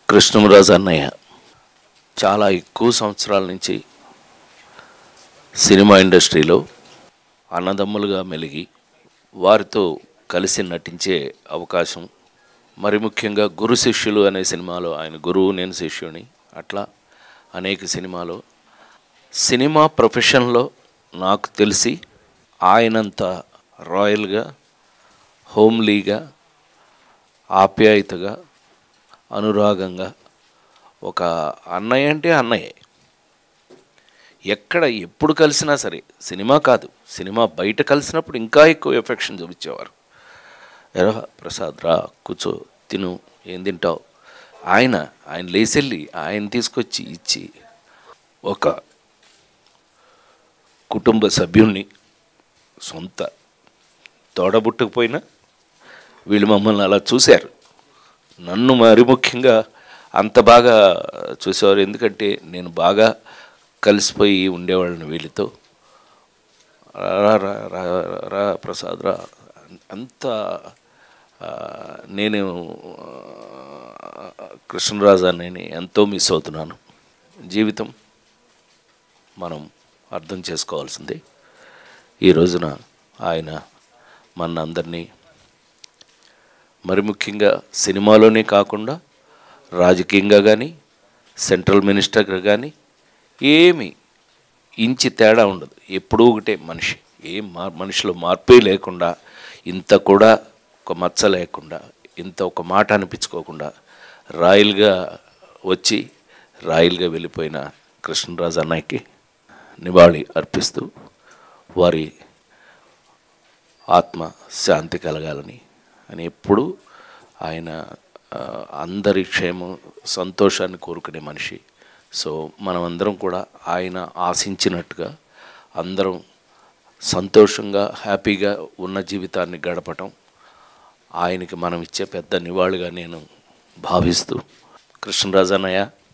కృష్ణరాజు అన్నయ్య చాలా ఎక్కువ సంవత్సరాల నుంచి సినిమా ఇండస్ట్రీలో అన్నదమ్ములుగా మెలిగి వారితో కలిసి నటించే అవకాశం మరి ముఖ్యంగా గురు శిష్యులు అనే సినిమాలో ఆయన గురువు నేను శిష్యుని అట్లా అనేక సినిమాలో సినిమా ప్రొఫెషన్లో నాకు తెలిసి ఆయనంత రాయల్గా హోమ్లీగా ఆప్యాయతగా అనురాగంగా ఒక అన్నయ్య అంటే అన్నయ్య ఎక్కడ ఎప్పుడు కలిసినా సరే సినిమా కాదు సినిమా బయట కలిసినప్పుడు ఇంకా ఎక్కువ ఎఫెక్షన్ చూపించేవారు ఎరా ప్రసాద్ రా కూర్చో తిను ఏం తింటావు ఆయన ఆయన లేచెళ్ళి ఆయన తీసుకొచ్చి ఇచ్చి ఒక కుటుంబ సభ్యుణ్ణి సొంత తోడబుట్టుకుపోయినా వీళ్ళు మమ్మల్ని అలా చూశారు నన్ను మరి ముఖ్యంగా అంత బాగా చూసేవారు ఎందుకంటే నేను బాగా కలిసిపోయి ఉండేవాళ్ళని వీళ్ళతో రా రా రా రా ప్రసాద్ రా అంత ఆ, నేను ఆ, కృష్ణరాజు అన్నయ్యని ఎంతో మిస్ అవుతున్నాను జీవితం మనం అర్థం చేసుకోవాల్సిందే ఈ రోజున ఆయన మన అందరినీ మరి ముఖ్యంగా సినిమాలోనే కాకుండా రాజకీయంగా కానీ సెంట్రల్ మినిస్టర్గా కానీ ఏమి ఇంచి తేడా ఉండదు ఎప్పుడూ ఒకటే మనిషి ఏం మా మనిషిలో మార్పే లేకుండా ఇంత కూడా ఒక మచ్చ లేకుండా ఇంత ఒక మాట అనిపించుకోకుండా రాయల్గా వచ్చి రాయల్గా వెళ్ళిపోయిన కృష్ణరాజు అన్నయ్యకి నివాళి అర్పిస్తూ వారి ఆత్మ శాంతి కలగాలని అని ఎప్పుడు ఆయన ఆ, అందరి క్షేమం సంతోషాన్ని కోరుకునే మనిషి సో మనమందరం కూడా ఆయన ఆశించినట్టుగా అందరం సంతోషంగా హ్యాపీగా ఉన్న జీవితాన్ని గడపటం ఆయనకి మనం ఇచ్చే పెద్ద నివాళిగా నేను భావిస్తూ కృష్ణరాజు అన్నయ్య